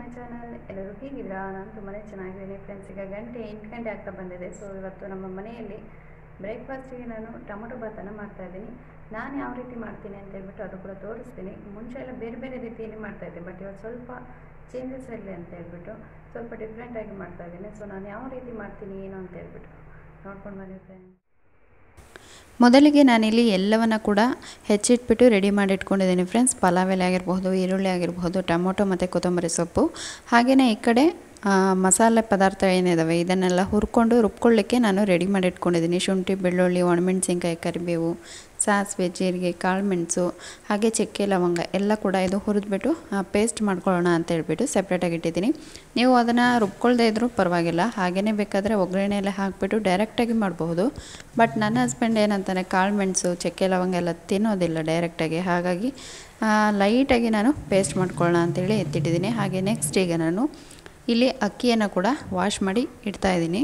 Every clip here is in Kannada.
ಚಾನಲ್ ಎಲ್ಲರೂ ಹೇಗಿದ್ದೀರಾ ನಾನು ತುಂಬಾ ಚೆನ್ನಾಗಿದ್ದೀನಿ ಫ್ರೆಂಡ್ಸ್ ಈಗ ಗಂಟೆ ಎಂಟು ಗಂಟೆ ಆಗ್ತಾ ಬಂದಿದೆ ಸೊ ಇವತ್ತು ನಮ್ಮ ಮನೆಯಲ್ಲಿ ಬ್ರೇಕ್ಫಾಸ್ಟಿಗೆ ನಾನು ಟೊಮೊಟೊ ಬಾತನ್ನು ಮಾಡ್ತಾ ಇದ್ದೀನಿ ನಾನು ಯಾವ ರೀತಿ ಮಾಡ್ತೀನಿ ಅಂತ ಹೇಳ್ಬಿಟ್ಟು ಅದು ಕೂಡ ತೋರಿಸ್ತೀನಿ ಮುಂಚೆ ಎಲ್ಲ ಬೇರೆ ಬೇರೆ ರೀತಿಯಲ್ಲಿ ಮಾಡ್ತಾ ಇದ್ದೆ ಬಟ್ ಇವತ್ತು ಸ್ವಲ್ಪ ಚೇಂಜಸ್ ಇರಲಿ ಅಂತ ಹೇಳ್ಬಿಟ್ಟು ಸ್ವಲ್ಪ ಡಿಫ್ರೆಂಟಾಗಿ ಮಾಡ್ತಾ ಇದ್ದೀನಿ ಸೊ ನಾನು ಯಾವ ರೀತಿ ಮಾಡ್ತೀನಿ ಏನು ಅಂತ ಹೇಳ್ಬಿಟ್ಟು ನೋಡ್ಕೊಂಡು ಬನ್ನಿ ಫ್ರೆಂಡ್ಸ್ ಮೊದಲಿಗೆ ನಾನಿಲ್ಲಿ ಎಲ್ಲವನ್ನ ಕೂಡ ಹೆಚ್ಚಿಟ್ಬಿಟ್ಟು ರೆಡಿ ಮಾಡಿ ಇಟ್ಕೊಂಡಿದ್ದೀನಿ ಫ್ರೆಂಡ್ಸ್ ಪಲಾವ್ ಎಲೆ ಆಗಿರಬಹುದು ಈರುಳ್ಳಿ ಆಗಿರಬಹುದು ಟೊಮೊಟೊ ಮತ್ತು ಕೊತ್ತಂಬರಿ ಸೊಪ್ಪು ಹಾಗೆಯೇ ಈ ಕಡೆ ಆ, ಮಸಾಲೆ ಪದಾರ್ಥ ಏನಿದಾವೆ ಇದನ್ನೆಲ್ಲ ಹುರ್ಕೊಂಡು ರುಬ್ಕೊಳ್ಳಿಕ್ಕೆ ನಾನು ರೆಡಿ ಮಾಡಿ ಇಟ್ಕೊಂಡಿದ್ದೀನಿ ಶುಂಠಿ ಬೆಳ್ಳುಳ್ಳಿ ಒಣಮೆಣಸಿನ್ಕಾಯಿ ಕರಿಬೇವು ಸಾಸಿವೆ ಜೀರಿಗೆ ಕಾಳುಮೆಣಸು ಹಾಗೆ ಚಕ್ಕೆ ಲವಂಗ ಎಲ್ಲ ಕೂಡ ಇದು ಹುರಿದ್ಬಿಟ್ಟು ಪೇಸ್ಟ್ ಮಾಡ್ಕೊಳ್ಳೋಣ ಅಂತ ಹೇಳ್ಬಿಟ್ಟು ಸಪ್ರೇಟಾಗಿ ಇಟ್ಟಿದ್ದೀನಿ ನೀವು ಅದನ್ನು ರುಬ್ಕೊಳ್ದೇ ಇದ್ರೂ ಪರವಾಗಿಲ್ಲ ಹಾಗೆಯೇ ಬೇಕಾದರೆ ಒಗ್ಗರಣೆಯಲ್ಲೇ ಹಾಕಿಬಿಟ್ಟು ಡೈರೆಕ್ಟಾಗಿ ಮಾಡಬಹುದು ಬಟ್ ನನ್ನ ಹಸ್ಬೆಂಡ್ ಏನಂತಾನೆ ಕಾಳುಮೆಣಸು ಚಕ್ಕೆ ಲವಂಗ ಎಲ್ಲ ತಿನ್ನೋದಿಲ್ಲ ಡೈರೆಕ್ಟಾಗಿ ಹಾಗಾಗಿ ಲೈಟಾಗಿ ನಾನು ಪೇಸ್ಟ್ ಮಾಡ್ಕೊಳ್ಳೋಣ ಅಂತೇಳಿ ಎತ್ತಿಟ್ಟಿದ್ದೀನಿ ಹಾಗೆ ನೆಕ್ಸ್ಟ್ ಈಗ ನಾನು ಇಲ್ಲಿ ಅಕ್ಕಿಯನ್ನು ಕೂಡ ವಾಶ್ ಮಾಡಿ ಇಡ್ತಾ ಇದ್ದೀನಿ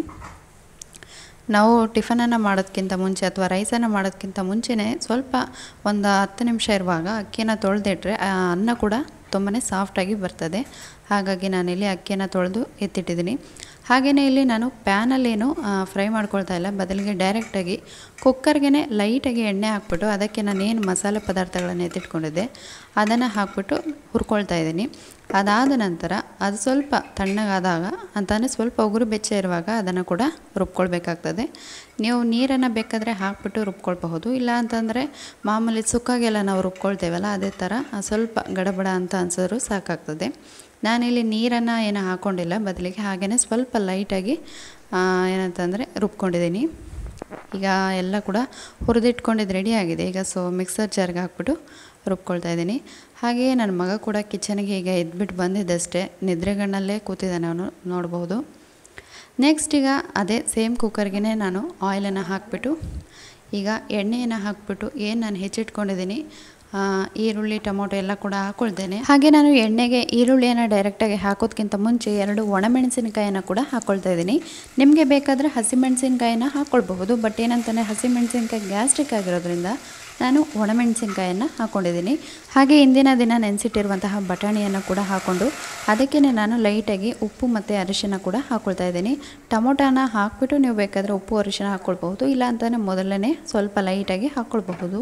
ನಾವು ಟಿಫನನ್ನು ಮಾಡೋದಕ್ಕಿಂತ ಮುಂಚೆ ಅಥವಾ ರೈಸನ್ನು ಮಾಡೋದಕ್ಕಿಂತ ಮುಂಚೆನೇ ಸ್ವಲ್ಪ ಒಂದು ಹತ್ತು ನಿಮಿಷ ಇರುವಾಗ ಅಕ್ಕಿಯನ್ನು ತೊಳೆದಿಟ್ರೆ ಆ ಅನ್ನ ಕೂಡ ತುಂಬಾ ಸಾಫ್ಟಾಗಿ ಬರ್ತದೆ ಹಾಗಾಗಿ ನಾನಿಲ್ಲಿ ಅಕ್ಕಿಯನ್ನು ತೊಳೆದು ಎತ್ತಿಟ್ಟಿದ್ದೀನಿ ಹಾಗೆಯೇ ಇಲ್ಲಿ ನಾನು ಪ್ಯಾನಲ್ಲೇನು ಫ್ರೈ ಮಾಡ್ಕೊಳ್ತಾ ಇಲ್ಲ ಬದಲಿಗೆ ಡೈರೆಕ್ಟಾಗಿ ಕುಕ್ಕರ್ಗೆ ಲೈಟಾಗಿ ಎಣ್ಣೆ ಹಾಕ್ಬಿಟ್ಟು ಅದಕ್ಕೆ ನಾನು ಏನು ಮಸಾಲೆ ಪದಾರ್ಥಗಳನ್ನು ಎತ್ತಿಟ್ಕೊಂಡಿದ್ದೆ ಅದನ್ನು ಹಾಕ್ಬಿಟ್ಟು ಹುರ್ಕೊಳ್ತಾ ಇದ್ದೀನಿ ಅದಾದ ನಂತರ ಅದು ಸ್ವಲ್ಪ ತಣ್ಣಗಾದಾಗ ಅಂತಲೇ ಸ್ವಲ್ಪ ಉಗುರು ಬೆಚ್ಚ ಇರುವಾಗ ಅದನ್ನು ಕೂಡ ರುಬ್ಕೊಳ್ಬೇಕಾಗ್ತದೆ ನೀವು ನೀರನ್ನು ಬೇಕಾದರೆ ಹಾಕ್ಬಿಟ್ಟು ರುಬ್ಕೊಳ್ಬಹುದು ಇಲ್ಲ ಅಂತಂದರೆ ಮಾಮೂಲಿ ಸುಕ್ಕಾಗೆಲ್ಲ ನಾವು ರುಬ್ಕೊಳ್ತೇವಲ್ಲ ಅದೇ ಥರ ಸ್ವಲ್ಪ ಗಡಬಡ ಅಂತ ಅನ್ಸಿದ್ರು ಸಾಕಾಗ್ತದೆ ನಾನಿಲ್ಲಿ ನೀರನ್ನು ಏನು ಹಾಕ್ಕೊಂಡಿಲ್ಲ ಬದಲಿಗೆ ಹಾಗೆಯೇ ಸ್ವಲ್ಪ ಲೈಟಾಗಿ ಏನಂತಂದರೆ ರುಬ್ಕೊಂಡಿದ್ದೀನಿ ಈಗ ಎಲ್ಲ ಕೂಡ ಹುರಿದಿಟ್ಕೊಂಡಿದ್ದು ರೆಡಿ ಆಗಿದೆ ಈಗ ಸೊ ಮಿಕ್ಸರ್ ಜಾರ್ಗೆ ಹಾಕ್ಬಿಟ್ಟು ರುಬ್ಕೊಳ್ತಾ ಇದ್ದೀನಿ ಹಾಗೆಯೇ ನನ್ನ ಮಗ ಕೂಡ ಕಿಚನ್ಗೆ ಈಗ ಎದ್ಬಿಟ್ಟು ಬಂದಿದ್ದಷ್ಟೇ ನಿದ್ರೆಗಣ್ಣಲ್ಲೇ ಕೂತಿದ್ದಾನೆ ಅವನು ನೋಡ್ಬೋದು ನೆಕ್ಸ್ಟ್ ಈಗ ಅದೇ ಸೇಮ್ ಕುಕ್ಕರ್ಗೆ ನಾನು ಆಯಿಲನ್ನು ಹಾಕಿಬಿಟ್ಟು ಈಗ ಎಣ್ಣೆಯನ್ನು ಹಾಕ್ಬಿಟ್ಟು ಏನು ನಾನು ಹೆಚ್ಚಿಟ್ಕೊಂಡಿದ್ದೀನಿ ಆ, ಈರುಳ್ಳಿ ಟೊಮೊಟೊ ಎಲ್ಲ ಕೂಡ ಹಾಕ್ಕೊಳ್ತೇನೆ ಹಾಗೆ ನಾನು ಎಣ್ಣೆಗೆ ಈರುಳ್ಳಿಯನ್ನು ಡೈರೆಕ್ಟಾಗಿ ಹಾಕೋದಕ್ಕಿಂತ ಮುಂಚೆ ಎರಡು ಒಣಮೆಣಸಿನಕಾಯಿನ ಕೂಡ ಹಾಕ್ಕೊಳ್ತಾ ಇದ್ದೀನಿ ನಿಮಗೆ ಬೇಕಾದರೆ ಹಸಿಮೆಣಸಿನ್ಕಾಯಿನ ಹಾಕ್ಕೊಳ್ಬಹುದು ಬಟ್ ಏನಂತಾನೆ ಹಸಿಮೆಣಸಿನ್ಕಾಯಿ ಗ್ಯಾಸ್ಟ್ರಿಕ್ ಆಗಿರೋದ್ರಿಂದ ನಾನು ಒಣಮೆಣಸಿನ್ಕಾಯನ್ನು ಹಾಕ್ಕೊಂಡಿದ್ದೀನಿ ಹಾಗೆ ಇಂದಿನ ದಿನ ನೆನೆಸಿಟ್ಟಿರುವಂತಹ ಬಟಾಣಿಯನ್ನು ಕೂಡ ಹಾಕ್ಕೊಂಡು ಅದಕ್ಕೇ ನಾನು ಲೈಟಾಗಿ ಉಪ್ಪು ಮತ್ತು ಅರಿಶಿನ ಕೂಡ ಹಾಕ್ಕೊಳ್ತಾ ಇದ್ದೀನಿ ಟೊಮೊಟೊನ ಹಾಕ್ಬಿಟ್ಟು ನೀವು ಬೇಕಾದರೆ ಉಪ್ಪು ಅರಿಶಿನ ಹಾಕ್ಕೊಳ್ಬಹುದು ಇಲ್ಲ ಅಂತಲೇ ಮೊದಲನೇ ಸ್ವಲ್ಪ ಲೈಟಾಗಿ ಹಾಕ್ಕೊಳ್ಬಹುದು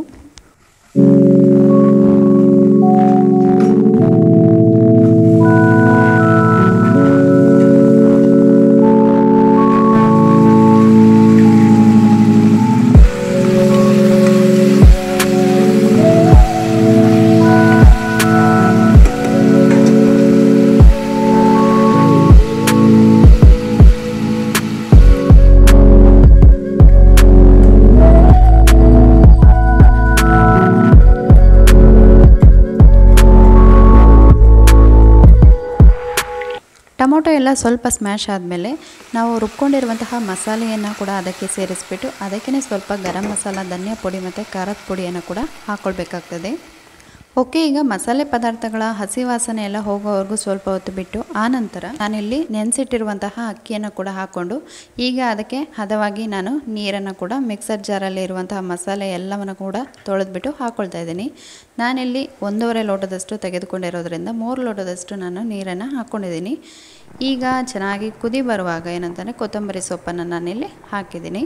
ಟೊಮೊಟೊ ಎಲ್ಲ ಸ್ವಲ್ಪ ಸ್ಮ್ಯಾಶ್ ಆದಮೇಲೆ ನಾವು ರುಬ್ಕೊಂಡಿರುವಂತಹ ಮಸಾಲೆಯನ್ನು ಕೂಡ ಅದಕ್ಕೆ ಸೇರಿಸ್ಬಿಟ್ಟು ಅದಕ್ಕೇ ಸ್ವಲ್ಪ ಗರಂ ಮಸಾಲ ಧನಿಯಾ ಪುಡಿ ಮತ್ತು ಖಾರದ ಪುಡಿಯನ್ನು ಕೂಡ ಹಾಕ್ಕೊಳ್ಬೇಕಾಗ್ತದೆ ಓಕೆ ಈಗ ಮಸಾಲೆ ಪದಾರ್ಥಗಳ ಹಸಿ ವಾಸನೆ ಎಲ್ಲ ಹೋಗೋವರೆಗೂ ಸ್ವಲ್ಪ ಹೊತ್ತು ಬಿಟ್ಟು ಆನಂತರ ನಾನಿಲ್ಲಿ ನೆನೆಸಿಟ್ಟಿರುವಂತಹ ಅಕ್ಕಿಯನ್ನು ಕೂಡ ಹಾಕ್ಕೊಂಡು ಈಗ ಅದಕ್ಕೆ ಹದವಾಗಿ ನಾನು ನೀರನ್ನು ಕೂಡ ಮಿಕ್ಸರ್ ಜಾರಲ್ಲಿ ಇರುವಂತಹ ಮಸಾಲೆ ಎಲ್ಲವನ್ನು ಕೂಡ ತೊಳೆದ್ಬಿಟ್ಟು ಹಾಕ್ಕೊಳ್ತಾ ಇದ್ದೀನಿ ನಾನಿಲ್ಲಿ ಒಂದೂವರೆ ಲೋಟದಷ್ಟು ತೆಗೆದುಕೊಂಡಿರೋದ್ರಿಂದ ಮೂರು ಲೋಟದಷ್ಟು ನಾನು ನೀರನ್ನು ಹಾಕ್ಕೊಂಡಿದ್ದೀನಿ ಈಗ ಚೆನ್ನಾಗಿ ಕುದಿ ಬರುವಾಗ ಏನಂತಂದರೆ ಕೊತ್ತಂಬರಿ ಸೊಪ್ಪನ್ನು ನಾನಿಲ್ಲಿ ಹಾಕಿದ್ದೀನಿ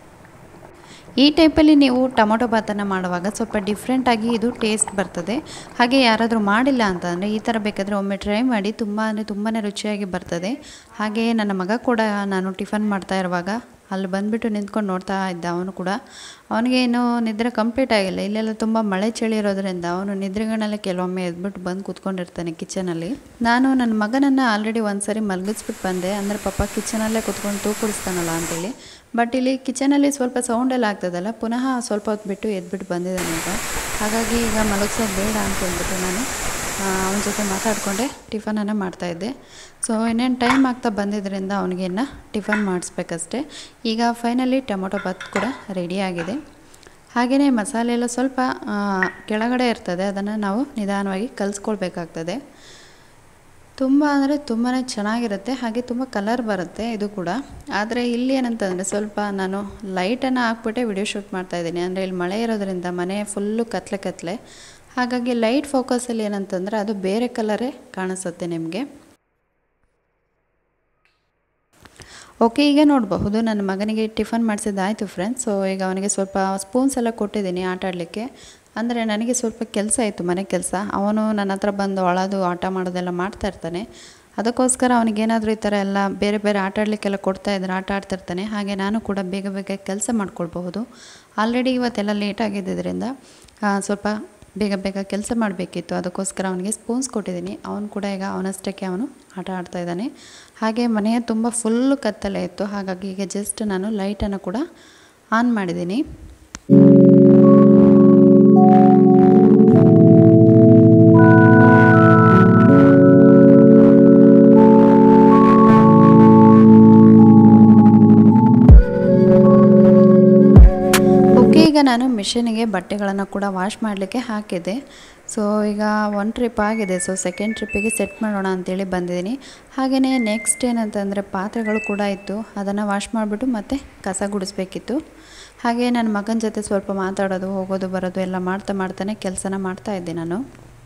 ಈ ಟೈಪಲ್ಲಿ ನೀವು ಟೊಮೊಟೊ ಭಾತನ್ನು ಮಾಡುವಾಗ ಸ್ವಲ್ಪ ಡಿಫ್ರೆಂಟಾಗಿ ಇದು ಟೇಸ್ಟ್ ಬರ್ತದೆ ಹಾಗೆ ಯಾರಾದರೂ ಮಾಡಿಲ್ಲ ಅಂತಂದರೆ ಈ ಥರ ಬೇಕಾದರೆ ಒಮ್ಮೆ ಟ್ರೈ ಮಾಡಿ ತುಂಬ ಅಂದರೆ ತುಂಬಾ ರುಚಿಯಾಗಿ ಬರ್ತದೆ ಹಾಗೆಯೇ ನನ್ನ ಮಗ ಕೂಡ ನಾನು ಟಿಫನ್ ಮಾಡ್ತಾ ಇರುವಾಗ ಅಲ್ಲಿ ಬಂದುಬಿಟ್ಟು ನಿಂತ್ಕೊಂಡು ನೋಡ್ತಾ ಇದ್ದ ಅವನು ಕೂಡ ಅವನಿಗೆ ಏನು ನಿದ್ರೆ ಕಂಪ್ಲೀಟ್ ಆಗಿಲ್ಲ ಇಲ್ಲೆಲ್ಲ ತುಂಬ ಮಳೆ ಚಳಿ ಇರೋದ್ರಿಂದ ಅವನು ನಿದ್ರೆಗಳನ್ನೆಲ್ಲ ಕೆಲವೊಮ್ಮೆ ಎದ್ಬಿಟ್ಟು ಬಂದು ಕೂತ್ಕೊಂಡಿರ್ತಾನೆ ಕಿಚನಲ್ಲಿ ನಾನು ನನ್ನ ಮಗನನ್ನು ಆಲ್ರೆಡಿ ಒಂದು ಸರಿ ಮಲಗಿಸ್ಬಿಟ್ಟು ಬಂದೆ ಅಂದರೆ ಪಾಪ ಕಿಚನಲ್ಲೇ ಕೂತ್ಕೊಂಡು ತೂಕುಡಿಸ್ತಾನಲ್ಲ ಅಂತೇಳಿ ಬಟ್ ಇಲ್ಲಿ ಕಿಚನಲ್ಲಿ ಸ್ವಲ್ಪ ಸೌಂಡ್ ಎಲ್ಲ ಆಗ್ತದಲ್ಲ ಪುನಃ ಸ್ವಲ್ಪ ಹೊತ್ತು ಬಿಟ್ಟು ಎದ್ಬಿಟ್ಟು ಬಂದಿದ್ದಾನೆ ಈಗ ಹಾಗಾಗಿ ಈಗ ಮಲಗಿಸೋದು ಬೇಡ ಅಂತ ಹೇಳ್ಬಿಟ್ಟು ನಾನು ಅವನ ಜೊತೆ ಮಾತಾಡಿಕೊಂಡೆ ಟಿಫನನ್ನು ಮಾಡ್ತಾಯಿದ್ದೆ ಸೊ ಇನ್ನೇನು ಟೈಮ್ ಆಗ್ತಾ ಬಂದಿದ್ದರಿಂದ ಅವನಿಗೆನ್ನ ಟಿಫನ್ ಮಾಡಿಸ್ಬೇಕಷ್ಟೆ ಈಗ ಫೈನಲಿ ಟೊಮೊಟೊ ಬಾತ್ ಕೂಡ ರೆಡಿಯಾಗಿದೆ ಹಾಗೆಯೇ ಮಸಾಲೆ ಎಲ್ಲ ಸ್ವಲ್ಪ ಆ, ಕೆಳಗಡೆ ಇರ್ತದೆ ಅದನ್ನು ನಾವು ನಿಧಾನವಾಗಿ ಕಲಿಸ್ಕೊಳ್ಬೇಕಾಗ್ತದೆ ತುಂಬ ಅಂದರೆ ತುಂಬಾ ಚೆನ್ನಾಗಿರುತ್ತೆ ಹಾಗೆ ತುಂಬ ಕಲರ್ ಬರುತ್ತೆ ಇದು ಕೂಡ ಆದರೆ ಇಲ್ಲಿ ಏನಂತಂದರೆ ಸ್ವಲ್ಪ ನಾನು ಲೈಟನ್ನು ಹಾಕ್ಬಿಟ್ಟೆ ವಿಡಿಯೋ ಶೂಟ್ ಮಾಡ್ತಾ ಇದ್ದೀನಿ ಅಂದರೆ ಇಲ್ಲಿ ಮಳೆ ಇರೋದ್ರಿಂದ ಮನೆ ಫುಲ್ಲು ಕತ್ಲೆ ಕತ್ಲೆ ಹಾಗಾಗಿ ಲೈಟ್ ಫೋಕಸಲ್ಲಿ ಏನಂತಂದರೆ ಅದು ಬೇರೆ ಕಲರೇ ಕಾಣಿಸುತ್ತೆ ನಿಮಗೆ ಓಕೆ ಈಗ ನೋಡಬಹುದು ನನ್ನ ಮಗನಿಗೆ ಟಿಫನ್ ಮಾಡಿಸಿದ್ದಾಯಿತು ಫ್ರೆಂಡ್ಸ್ ಸೊ ಈಗ ಅವನಿಗೆ ಸ್ವಲ್ಪ ಸ್ಪೂನ್ಸ್ ಎಲ್ಲ ಕೊಟ್ಟಿದ್ದೀನಿ ಆಟ ಆಡಲಿಕ್ಕೆ ಅಂದರೆ ನನಗೆ ಸ್ವಲ್ಪ ಕೆಲಸ ಇತ್ತು ಮನೆ ಕೆಲಸ ಅವನು ನನ್ನ ಹತ್ರ ಬಂದು ಅಳೋದು ಆಟ ಮಾಡೋದೆಲ್ಲ ಮಾಡ್ತಾ ಇರ್ತಾನೆ ಅದಕ್ಕೋಸ್ಕರ ಅವನಿಗೇನಾದರೂ ಈ ಥರ ಎಲ್ಲ ಬೇರೆ ಬೇರೆ ಆಟ ಆಡಲಿಕ್ಕೆಲ್ಲ ಕೊಡ್ತಾ ಇದ್ರೆ ಆಟ ಆಡ್ತಿರ್ತಾನೆ ಹಾಗೆ ನಾನು ಕೂಡ ಬೇಗ ಬೇಗ ಕೆಲಸ ಮಾಡ್ಕೊಳ್ಬಹುದು ಆಲ್ರೆಡಿ ಇವತ್ತೆಲ್ಲ ಲೇಟ್ ಆಗಿದ್ದರಿಂದ ಆ, ಸ್ವಲ್ಪ ಬೇಗ ಬೇಗ ಕೆಲಸ ಮಾಡಬೇಕಿತ್ತು ಅದಕ್ಕೋಸ್ಕರ ಅವನಿಗೆ ಸ್ಪೂನ್ಸ್ ಕೊಟ್ಟಿದ್ದೀನಿ ಅವನು ಕೂಡ ಈಗ ಅವನಷ್ಟಕ್ಕೆ ಅವನು ಆಟ ಆಡ್ತಾ ಇದ್ದಾನೆ ಹಾಗೆ ಮನೆಯ ತುಂಬ ಫುಲ್ಲು ಕತ್ತಲೆ ಇತ್ತು ಹಾಗಾಗಿ ಈಗ ಜಸ್ಟ್ ನಾನು ಲೈಟನ್ನು ಕೂಡ ಆನ್ ಮಾಡಿದ್ದೀನಿ ಓಕೆ ಈಗ ನಾನು ಮಿಷಿನಿಗೆ ಬಟ್ಟೆಗಳನ್ನು ಕೂಡ ವಾಶ್ ಮಾಡಲಿಕ್ಕೆ ಹಾಕಿದ್ದೆ ಸೊ ಈಗ ಒನ್ ಟ್ರಿಪ್ ಆಗಿದೆ ಸೊ ಸೆಕೆಂಡ್ ಟ್ರಿಪ್ಪಿಗೆ ಸೆಟ್ ಮಾಡೋಣ ಅಂತೇಳಿ ಬಂದಿದ್ದೀನಿ ಹಾಗೆಯೇ ನೆಕ್ಸ್ಟ್ ಏನಂತಂದರೆ ಪಾತ್ರೆಗಳು ಕೂಡ ಇತ್ತು ಅದನ್ನು ವಾಶ್ ಮಾಡಿಬಿಟ್ಟು ಮತ್ತೆ ಕಸ ಗುಡಿಸ್ಬೇಕಿತ್ತು ಹಾಗೆ ನನ್ನ ಮಗನ ಜೊತೆ ಸ್ವಲ್ಪ ಮಾತಾಡೋದು ಹೋಗೋದು ಬರೋದು ಎಲ್ಲ ಮಾಡ್ತಾ ಮಾಡ್ತಾನೆ ಕೆಲಸನ ಮಾಡ್ತಾ ಇದ್ದೆ ನಾನು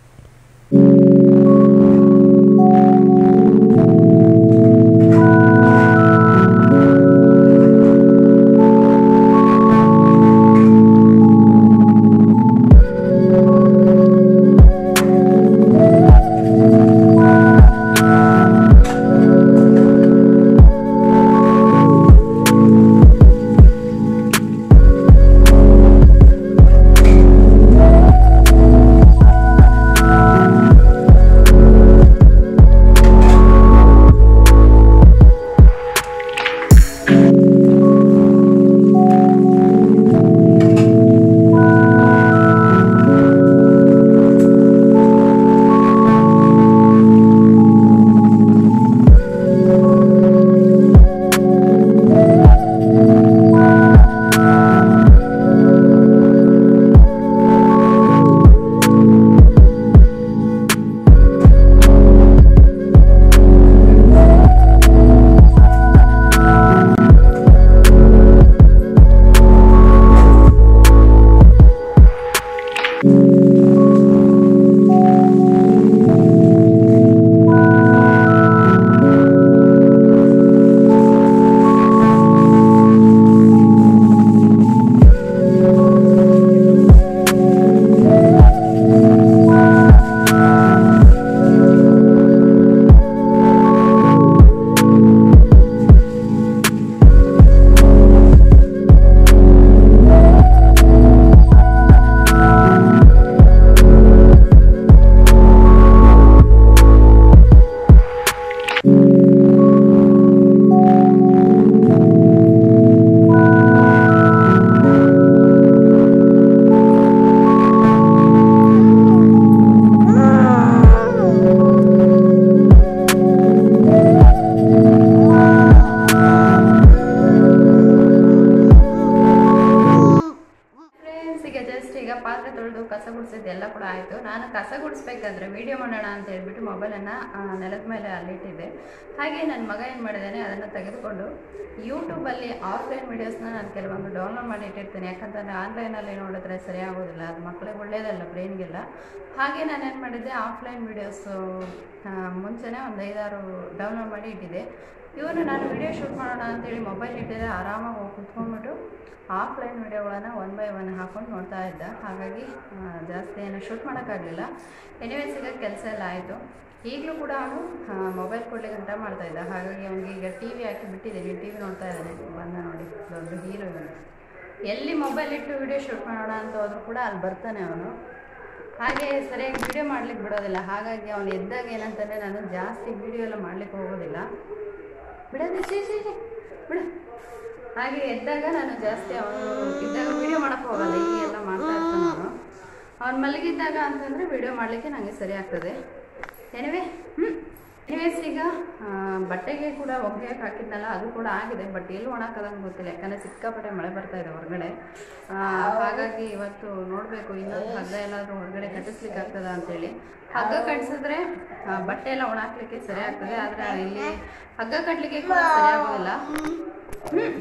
ಫ್ರೆಂಡ್ಸ್ ಈಗ ಜಸ್ಟ್ ಈಗ ಪಾತ್ರೆ ತೊಳೆದು ಕಸ ಗುಡಿಸಿದ್ದು ಎಲ್ಲ ಕೂಡ ಆಯಿತು ನಾನು ಕಸ ಗುಡಿಸ್ಬೇಕಾದ್ರೆ ವಿಡಿಯೋ ಮಾಡೋಣ ಅಂತ ಹೇಳ್ಬಿಟ್ಟು ಮೊಬೈಲನ್ನು ನೆಲದ ಮೇಲೆ ಅಲ್ಲಿಟ್ಟಿದ್ದೆ ಹಾಗೆ ನನ್ನ ಮಗ ಏನು ಮಾಡಿದ್ದಾನೆ ಅದನ್ನು ತೆಗೆದುಕೊಂಡು ಯೂಟ್ಯೂಬಲ್ಲಿ ಆಫ್ಲೈನ್ ವೀಡಿಯೋಸ್ನ ನಾನು ಕೆಲವೊಂದು ಡೌನ್ಲೋಡ್ ಮಾಡಿ ಇಟ್ಟಿರ್ತೀನಿ ಯಾಕಂತಂದರೆ ಆನ್ಲೈನಲ್ಲಿ ನೋಡಿದ್ರೆ ಸರಿ ಆಗೋದಿಲ್ಲ ಅದು ಮಕ್ಕಳಿಗೆ ಒಳ್ಳೆಯದಲ್ಲ ಬ್ರೈನ್ಗೆಲ್ಲ ಹಾಗೆ ನಾನು ಏನು ಮಾಡಿದ್ದೆ ಆಫ್ಲೈನ್ ವೀಡಿಯೋಸು ಮುಂಚೆನೇ ಒಂದು ಐದಾರು ಡೌನ್ಲೋಡ್ ಮಾಡಿ ಇಟ್ಟಿದ್ದೆ ಇವನು ನಾನು ವಿಡಿಯೋ ಶೂಟ್ ಮಾಡೋಣ ಅಂತೇಳಿ ಮೊಬೈಲ್ ಇಟ್ಟಿದ್ದೆ ಆರಾಮಾಗಿ ಹೋಗಿ ಕುತ್ಕೊಂಡ್ಬಿಟ್ಟು ಆಫ್ಲೈನ್ ವಿಡಿಯೋಗಳನ್ನು ಒನ್ ಬೈ ಒನ್ ಹಾಕೊಂಡು ನೋಡ್ತಾ ಇದ್ದ ಹಾಗಾಗಿ ಆ, ಜಾಸ್ತಿ ಏನು ಶೂಟ್ ಮಾಡೋಕ್ಕಾಗಲಿಲ್ಲ ಎನಿವೇಸ್ ಈಗ ಕೆಲಸ ಎಲ್ಲ ಆಯಿತು ಈಗಲೂ ಕೂಡ ಅವನು ಮೊಬೈಲ್ ಕೊಡ್ಲಿಕ್ಕೆ ಗಂಟ ಮಾಡ್ತಾ ಇದ್ದ ಹಾಗಾಗಿ ಅವನಿಗೆ ಈಗ ಟಿ ವಿ ಹಾಕಿ ಬಿಟ್ಟಿದ್ದೀನಿ ಟಿ ವಿ ನೋಡ್ತಾ ಇದ್ದಾನೆ ಬಂದ ನೋಡಿ ದೊಡ್ಡ ಹೀರೋ ಇವನು ಎಲ್ಲಿ ಮೊಬೈಲ್ ಇಟ್ಟು ವಿಡಿಯೋ ಶೂಟ್ ಮಾಡೋಣ ಅಂತ ಹೋದ್ರೂ ಕೂಡ ಅಲ್ಲಿ ಬರ್ತಾನೆ ಅವನು ಹಾಗೆ ಸರಿಯಾಗಿ ವಿಡಿಯೋ ಮಾಡ್ಲಿಕ್ಕೆ ಬಿಡೋದಿಲ್ಲ ಹಾಗಾಗಿ ಅವನು ಎದ್ದಾಗ ಏನಂತಾನೆ ನಾನು ಜಾಸ್ತಿ ವಿಡಿಯೋ ಎಲ್ಲ ಮಾಡ್ಲಿಕ್ಕೆ ಹೋಗೋದಿಲ್ಲ ಬಿಡೋದು ಛೀ ಛೀ ಛೀ, ಬಿಡು ಹಾಗೆ ಎದ್ದಾಗ ನಾನು ಜಾಸ್ತಿ ಅವನು ಇದ್ದಾಗ ವಿಡಿಯೋ ಮಾಡಕ್ಕೆ ಹೋಗಲ್ಲ ಈ ಎಲ್ಲ ಮಾಡ್ತಾ ಇರ್ತಾನೆ ಅವನು ಅವ್ನು ಮಲಗಿದ್ದಾಗ ಅಂತಂದರೆ ವಿಡಿಯೋ ಮಾಡಲಿಕ್ಕೆ ನನಗೆ ಸರಿ ಆಗ್ತದೆ ಎನಿವೆ ಹ್ಞೂ ಎನಿವೇಸ್ ಈಗ ಆ, ಬಟ್ಟೆಗೆ ಕೂಡ ಒಗೆಯಕ್ಕೆ ಹಾಕಿದ್ನಲ್ಲ ಅದು ಕೂಡ ಆಗಿದೆ ಬಟ್ ಎಲ್ಲಿ ಒಣಕದಂಗೆ ಗೊತ್ತಿಲ್ಲ ಯಾಕಂದರೆ ಸಿಕ್ಕಾಪಟ್ಟೆ ಮಳೆ ಬರ್ತಾ ಇದೆ ಹೊರಗಡೆ ಆ, ಹಾಗಾಗಿ ಇವತ್ತು ನೋಡಬೇಕು ಇನ್ನೊಂದು ಹಗ್ಗ ಎಲ್ಲಾದರೂ ಹೊರಗಡೆ ಕಟ್ಟಿಸ್ಲಿಕ್ಕೆ ಆಗ್ತದ ಅಂತೇಳಿ ಹಗ್ಗ ಕಟ್ಟಿಸಿದ್ರೆ ಆ, ಬಟ್ಟೆ ಎಲ್ಲ ಒಣಾಕ್ಲಿಕ್ಕೆ ಸರಿ ಆಗ್ತದೆ ಆದರೆ ಇಲ್ಲಿ ಹಗ್ಗ ಕಟ್ಟಲಿಕ್ಕೆ ಕೂಡ ಸರಿ ಆಗೋದಿಲ್ಲ ಹ್ಮ್.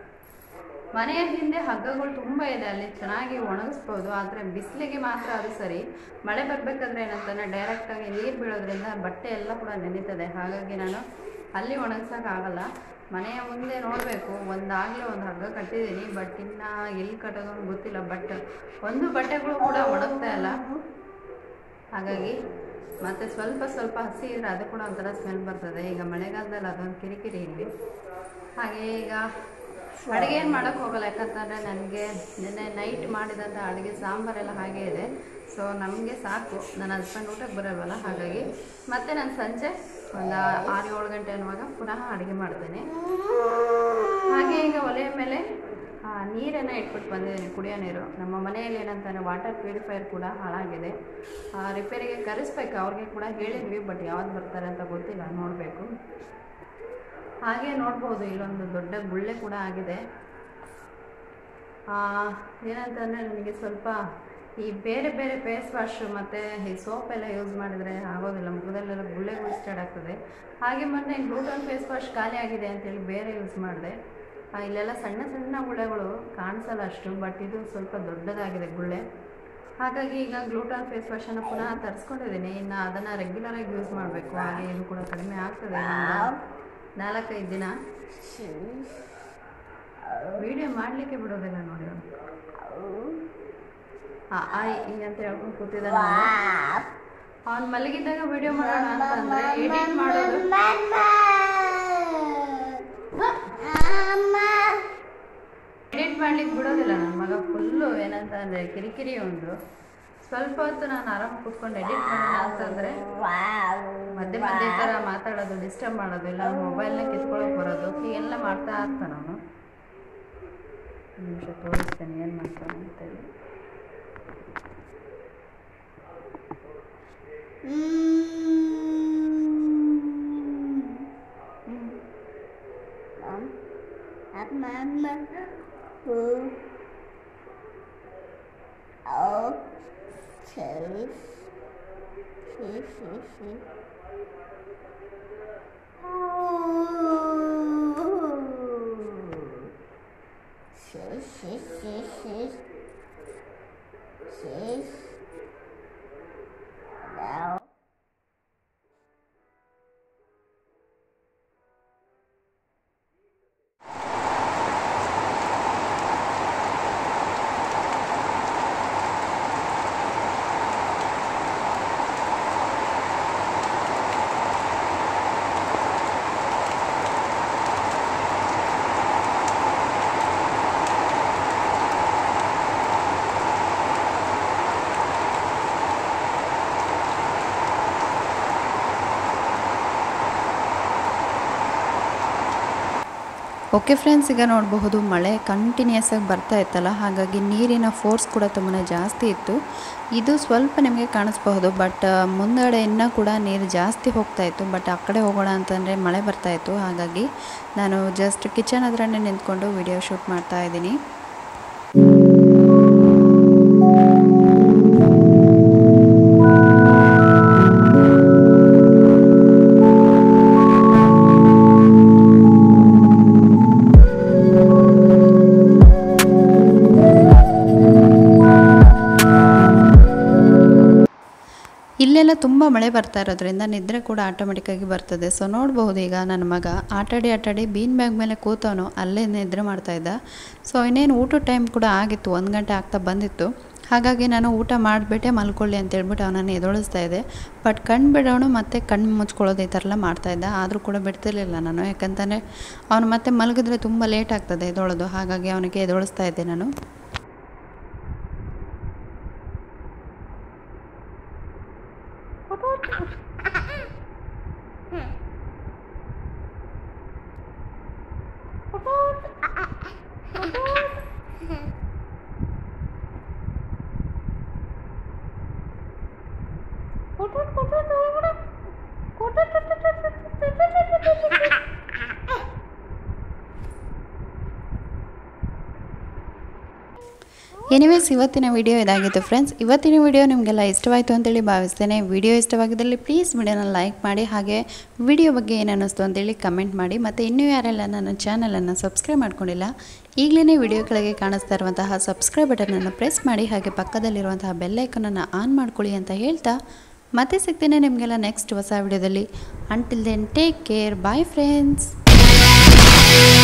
ಮನೆಯ ಹಿಂದೆ ಹಗ್ಗಗಳು ತುಂಬ ಇದೆ ಅಲ್ಲಿ ಚೆನ್ನಾಗಿ ಒಣಗಿಸ್ಬೋದು ಆದರೆ ಬಿಸಿಲಿಗೆ ಮಾತ್ರ ಅದು ಸರಿ ಮಳೆ ಬರಬೇಕಾದ್ರೆ ಏನಂತಾನೆ ಡೈರೆಕ್ಟಾಗಿ ನೀರು ಬೀಳೋದ್ರಿಂದ ಬಟ್ಟೆ ಎಲ್ಲ ಕೂಡ ನೆನೀತದೆ ಹಾಗಾಗಿ ನಾನು ಅಲ್ಲಿ ಒಣಗ್ಸೋಕ್ಕಾಗಲ್ಲ ಮನೆಯ ಮುಂದೆ ನೋಡಬೇಕು ಒಂದಾಗಲೇ ಒಂದು ಹಗ್ಗ ಕಟ್ಟಿದ್ದೀನಿ ಬಟ್ ಇನ್ನು ಎಲ್ಲಿ ಕಟ್ಟೋದು ಅಂತ ಗೊತ್ತಿಲ್ಲ ಬಟ್ ಒಂದು ಬಟ್ಟೆಗಳು ಕೂಡ ಒಣಗ್ತಾ ಇಲ್ಲ ಹಾಗಾಗಿ ಮತ್ತು ಸ್ವಲ್ಪ ಸ್ವಲ್ಪ ಹಸಿ ಇದ್ರೆ ಅದು ಕೂಡ ಒಂಥರ ಸ್ಮೆಲ್ ಬರ್ತದೆ ಈಗ ಮಳೆಗಾಲದಲ್ಲಿ ಅದೊಂದು ಕಿರಿಕಿರಿ ಇಲ್ಲಿ ಹಾಗೆ ಈಗ ಅಡುಗೆ ಏನು ಮಾಡೋಕ್ಕೆ ಹೋಗಲ್ಲ ಯಾಕಂತಂದರೆ ನನಗೆ ನಿನ್ನೆ ನೈಟ್ ಮಾಡಿದಂಥ ಅಡುಗೆ ಸಾಂಬಾರೆಲ್ಲ ಹಾಗೆ ಇದೆ ಸೊ ನಮಗೆ ಸಾಕು ನನ್ನ ಹಸ್ಬೆಂಡ್ ಊಟಕ್ಕೆ ಬರೋಲ್ವಲ್ಲ ಹಾಗಾಗಿ ಮತ್ತೆ ನಾನು ಸಂಜೆ ಒಂದು ಆರು ಏಳು ಗಂಟೆ ಅನ್ನುವಾಗ ಪುನಃ ಅಡುಗೆ ಮಾಡ್ತೇನೆ ಹಾಗೆ ಈಗ ಒಲೆಯ ಮೇಲೆ ಆ, ನೀರನ್ನು ಇಟ್ಬಿಟ್ಟು ಬಂದಿದ್ದೀನಿ ಕುಡಿಯೋ ನೀರು ನಮ್ಮ ಮನೆಯಲ್ಲಿ ಏನಂತಾರೆ ವಾಟರ್ ಪ್ಯೂರಿಫೈಯರ್ ಕೂಡ ಹಾಳಾಗಿದೆ ಆ, ರಿಪೇರಿಗೆ ಕರೆಸ್ಬೇಕು ಅವ್ರಿಗೆ ಕೂಡ ಹೇಳಿದ್ವಿ ಬಟ್ ಯಾವ್ದು ಬರ್ತಾರೆ ಅಂತ ಗೊತ್ತಿಲ್ಲ ನೋಡಬೇಕು ಹಾಗೆ ನೋಡ್ಬೋದು ಇಲ್ಲೊಂದು ದೊಡ್ಡ ಗುಳ್ಳೆ ಕೂಡ ಆಗಿದೆ ಆ, ಏನಂತಂದರೆ ನನಗೆ ಸ್ವಲ್ಪ ಈ ಬೇರೆ ಬೇರೆ ಫೇಸ್ ವಾಶ್ ಮತ್ತು ಈ ಸೋಪ್ ಎಲ್ಲ ಯೂಸ್ ಮಾಡಿದರೆ ಆಗೋದಿಲ್ಲ ಮುಖದಲ್ಲೆಲ್ಲ ಗುಳ್ಳೆಗಳು ಸ್ಟಾರ್ಟ್ ಆಗ್ತದೆ ಹಾಗೆ ಮೊನ್ನೆ ಗ್ಲೂಟನ್ ಫೇಸ್ ವಾಶ್ ಖಾಲಿ ಆಗಿದೆ ಅಂತೇಳಿ ಬೇರೆ ಯೂಸ್ ಮಾಡಿದೆ ಆ, ಇಲ್ಲೆಲ್ಲ ಸಣ್ಣ ಸಣ್ಣ ಗುಳ್ಳೆಗಳು ಕಾಣಿಸಲ್ಲ ಅಷ್ಟು ಬಟ್ ಇದು ಸ್ವಲ್ಪ ದೊಡ್ಡದಾಗಿದೆ ಗುಳ್ಳೆ ಹಾಗಾಗಿ ಈಗ ಗ್ಲೂಟನ್ ಫೇಸ್ ವಾಶನ್ನು ಪುನಃ ತರಿಸ್ಕೊಂಡಿದ್ದೀನಿ ಇನ್ನು ಅದನ್ನು ರೆಗ್ಯುಲರಾಗಿ ಯೂಸ್ ಮಾಡಬೇಕು ಹಾಗೆ ಇದು ಕೂಡ ಕಡಿಮೆ ಆಗ್ತದೆ ಇನ್ನೊಂದು ನಾಲ್ಕೈದು ದಿನ ವಿಡಿಯೋ ಮಾಡಲಿಕ್ಕೆ ಬಿಡೋದಿಲ್ಲ ನೋಡಿ ಅವ್ನು. ಆ ಆಯ್ ಈ ಅಂತ ಹೇಳ್ಕೊಂಡು ಕೂತಿದ್ದಾನೆ ಅವ್ನು ಮಲಗಿದ್ದಾಗ ವಿಡಿಯೋ ಮಾಡೋಣ ಅಂತಂದ್ರೆ ಎಡಿಟ್ ಮಾಡೋದು ಎಡಿಟ್ ಮಾಡ್ಲಿಕ್ಕೆ ಬಿಡೋದಿಲ್ಲ ನನ್ನ ಮಗ ಫುಲ್ಲು ಏನಂತ ಅಂದರೆ ಕಿರಿಕಿರಿ ಒಂದು ಸ್ವಲ್ಪ ಹೊತ್ತು ನಾನು ಆರಾಮ್ ಕೂತ್ಕೊಂಡು ಎಡಿಟ್ ಮಾಡೋಣ ಅಂತಂದರೆ ಮಧ್ಯೆ ಮಧ್ಯೆ ಈ ಥರ ಮಾತಾಡೋದು ಡಿಸ್ಟರ್ಬ್ ಮಾಡೋದು ಇಲ್ಲ ಮೊಬೈಲ್ನ ಕಿತ್ಕೊಳ್ಳೋಕೆ ಬರೋದು ಹೀಗೆಲ್ಲ ಮಾಡ್ತಾ ಇರ್ತಾನೆ ಅವನು ಒಂದು ನಿಮಿಷ ತೋರಿಸ್ತೇನೆ ಏನು ಮಾಡ್ತಾನೆ ಅಂತೇಳಿ ಓಕೆ ಫ್ರೆಂಡ್ಸ್ ಈಗ ನೋಡಬಹುದು ಮಳೆ ಕಂಟಿನ್ಯೂಸ್ ಆಗಿ ಬರ್ತಾ ಇತ್ತಲ್ಲ ಹಾಗಾಗಿ ನೀರಿನ ಫೋರ್ಸ್ ಕೂಡ ತುಂಬಾ ಜಾಸ್ತಿ ಇತ್ತು ಇದು ಸ್ವಲ್ಪ ನಿಮಗೆ ಕಾಣಿಸ್ಬಹುದು ಬಟ್ ಮುಂದಡೆ ಇನ್ನೂ ಕೂಡ ನೀರು ಜಾಸ್ತಿ ಹೋಗ್ತಾ ಇತ್ತು ಬಟ್ ಆ ಕಡೆ ಹೋಗೋಣ ಅಂತಂದರೆ ಮಳೆ ಬರ್ತಾ ಇತ್ತು ಹಾಗಾಗಿ ನಾನು ಜಸ್ಟ್ ಕಿಚನ್ ಹತ್ರನೇ ನಿಂತ್ಕೊಂಡು ವಿಡಿಯೋ ಶೂಟ್ ಮಾಡ್ತಾ ಇದ್ದೀನಿ ಇಲ್ಲೆಲ್ಲ ತುಂಬ ಮಳೆ ಬರ್ತಾ ಇರೋದ್ರಿಂದ ನಿದ್ರೆ ಕೂಡ ಆಟೋಮೆಟಿಕ್ಕಾಗಿ ಬರ್ತದೆ ಸೊ ನೋಡಬಹುದು ಈಗ ನನ್ನ ಮಗ ಆಟಾಡಿ ಆಟಾಡಿ ಬೀನ್ ಬ್ಯಾಗ್ ಮೇಲೆ ಕೂತವನು ಅಲ್ಲೇ ನಿದ್ರೆ ಮಾಡ್ತಾ ಇದ್ದ ಸೊ ಇನ್ನೇನು ಊಟದ ಟೈಮ್ ಕೂಡ ಆಗಿತ್ತು ಒಂದು ಗಂಟೆ ಆಗ್ತಾ ಬಂದಿತ್ತು ಹಾಗಾಗಿ ನಾನು ಊಟ ಮಾಡಿಬಿಟ್ಟೆ ಮಲ್ಕೊಳ್ಳಿ ಅಂತ ಹೇಳ್ಬಿಟ್ಟು ಅವನನ್ನು ಎದೊಳಿಸ್ತಾ ಇದ್ದೆ ಬಟ್ ಕಣ್ಣು ಬಿಡೋನು ಮತ್ತೆ ಕಣ್ಣು ಮುಚ್ಕೊಳ್ಳೋದು ಈ ಥರ ಎಲ್ಲ ಮಾಡ್ತಾಯಿದ್ದ ಆದರೂ ಕೂಡ ಬಿಡ್ತಿರ್ಲಿಲ್ಲ ನಾನು ಯಾಕಂತಂದರೆ ಅವನು ಮತ್ತೆ ಮಲಗಿದ್ರೆ ತುಂಬ ಲೇಟ್ ಆಗ್ತದೆ ಎದೊಳೋದು ಹಾಗಾಗಿ ಅವನಿಗೆ ಎದೊಳಿಸ್ತಾ ಇದ್ದೆ ನಾನು ಎನಿವೇಸ್ ಇವತ್ತಿನ ವಿಡಿಯೋ ಇದಾಗಿತ್ತು ಫ್ರೆಂಡ್ಸ್ ಇವತ್ತಿನ ವಿಡಿಯೋ ನಿಮಗೆಲ್ಲ ಇಷ್ಟವಾಯಿತು ಅಂತೇಳಿ ಭಾವಿಸ್ತೇನೆ ವಿಡಿಯೋ ಇಷ್ಟವಾಗಿದ್ದಲ್ಲಿ ಪ್ಲೀಸ್ ವಿಡಿಯೋನ ಲೈಕ್ ಮಾಡಿ ಹಾಗೆ ವಿಡಿಯೋ ಬಗ್ಗೆ ಏನು ಅನ್ನಿಸ್ತು ಅಂತೇಳಿ ಕಮೆಂಟ್ ಮಾಡಿ ಮತ್ತು ಇನ್ನೂ ಯಾರೆಲ್ಲ ನನ್ನ ಚಾನಲನ್ನು ಸಬ್ಸ್ಕ್ರೈಬ್ ಮಾಡ್ಕೊಂಡಿಲ್ಲ ಈಗಲೇ ವಿಡಿಯೋ ಕೆಳಗೆ ಕಾಣಿಸ್ತಾ ಇರುವಂತಹ ಸಬ್ಸ್ಕ್ರೈಬ್ ಬಟನನ್ನು ಪ್ರೆಸ್ ಮಾಡಿ ಹಾಗೆ ಪಕ್ಕದಲ್ಲಿರುವಂತಹ ಬೆಲ್ಲೈಕನನ್ನು ಆನ್ ಮಾಡ್ಕೊಳ್ಳಿ ಅಂತ ಹೇಳ್ತಾ ಮತ್ತೆ ಸಿಗ್ತೀನಿ ನಿಮಗೆಲ್ಲ ನೆಕ್ಸ್ಟ್ ಹೊಸ ವಿಡಿಯೋದಲ್ಲಿ until then take care bye friends